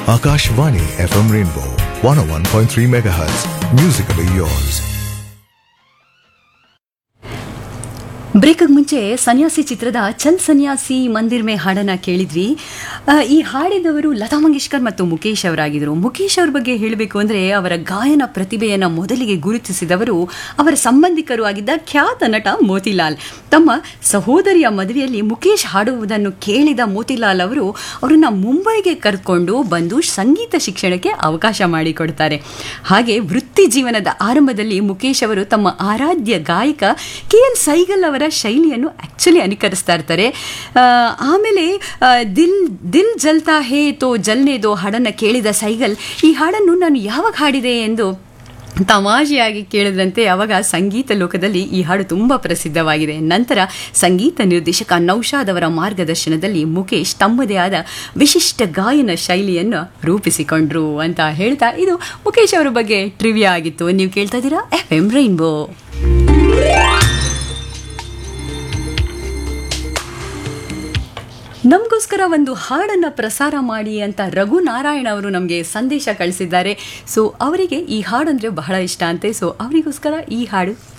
Akashvani FM Rainbow 101.3 MHz. Musically yours. ಬ್ರೇಕ್ಗೆ ಮುಂಚೆ ಸನ್ಯಾಸಿ ಚಿತ್ರದ ಚಲ್ ಸನ್ಯಾಸಿ ಮಂದಿರ್ ಮೇ ಹಾಡನ್ನ ಕೇಳಿದ್ವಿ ಆ, ಈ ಹಾಡಿದವರು ಲತಾ ಮಂಗೇಶ್ಕರ್ ಮತ್ತು ಮುಖೇಶ್ ಅವರಾಗಿದ್ದರು ಮುಖೇಶ್ ಅವ್ರ ಬಗ್ಗೆ ಹೇಳಬೇಕು ಅಂದರೆ ಅವರ ಗಾಯನ ಪ್ರತಿಭೆಯನ್ನು ಮೊದಲಿಗೆ ಗುರುತಿಸಿದವರು ಅವರ ಸಂಬಂಧಿಕರು ಆಗಿದ್ದ ಖ್ಯಾತ ನಟ ಮೋತಿಲಾಲ್ ತಮ್ಮ ಸಹೋದರಿಯ ಮದುವೆಯಲ್ಲಿ ಮುಖೇಶ್ ಹಾಡುವುದನ್ನು ಕೇಳಿದ ಮೋತಿಲಾಲ್ ಅವರು ಅವರನ್ನ ಮುಂಬೈಗೆ ಕರೆದುಕೊಂಡು ಬಂದು ಸಂಗೀತ ಶಿಕ್ಷಣಕ್ಕೆ ಅವಕಾಶ ಮಾಡಿಕೊಡ್ತಾರೆ ಹಾಗೆ ವೃತ್ತಿ ಜೀವನದ ಆರಂಭದಲ್ಲಿ ಮುಖೇಶ್ ಅವರು ತಮ್ಮ ಆರಾಧ್ಯ ಗಾಯಕ ಕೆ ಎನ್ ಸೈಗಲ್ ಅವರ ಶೈಲಿಯನ್ನು ಆಕ್ಚುಲಿ ಅನುಕರಿಸ್ತಾ ಇರ್ತಾರೆ ಆ, ಆಮೇಲೆ ಆ, ದಿಲ್ ದಿಲ್ ಜಲ್ತಾ ಹೇ ತೋ ಜಲ್ನೆ ದೋ ಹಾಡನ್ನು ಕೇಳಿದ ಸೈಗಲ್ ಈ ಹಾಡನ್ನು ನಾನು ಯಾವಾಗ ಹಾಡಿದೆ ಎಂದು ತಮಾಷೆಯಾಗಿ ಕೇಳಿದಂತೆ ಅವಾಗ ಸಂಗೀತ ಲೋಕದಲ್ಲಿ ಈ ಹಾಡು ತುಂಬ ಪ್ರಸಿದ್ಧವಾಗಿದೆ ನಂತರ ಸಂಗೀತ ನಿರ್ದೇಶಕ ನೌಶಾದ್ ಅವರ ಮಾರ್ಗದರ್ಶನದಲ್ಲಿ ಮುಖೇಶ್ ತಮ್ಮದೇ ಆದ ವಿಶಿಷ್ಟ ಗಾಯನ ಶೈಲಿಯನ್ನು ರೂಪಿಸಿಕೊಂಡ್ರು ಅಂತ ಹೇಳ್ತಾ ಇದು ಮುಖೇಶ್ ಅವರ ಬಗ್ಗೆ ಟ್ರಿವಿಯಾ ಆಗಿತ್ತು ನೀವು ಕೇಳ್ತಾ ಇದ್ದೀರಾ ಎಫ್ ಎಂ ರೈನ್ಬೋ ನಮಗೋಸ್ಕರ ಒಂದು ಹಾಡನ್ನು ಪ್ರಸಾರ ಮಾಡಿ ಅಂತ ರಘು ನಾರಾಯಣ ಅವರು ನಮಗೆ ಸಂದೇಶ ಕಳಿಸಿದ್ದಾರೆ ಸೊ ಅವರಿಗೆ ಈ ಹಾಡಂದ್ರೆ ಬಹಳ ಇಷ್ಟ ಅಂತೆ ಸೊ ಅವರಿಗೋಸ್ಕರ ಈ ಹಾಡು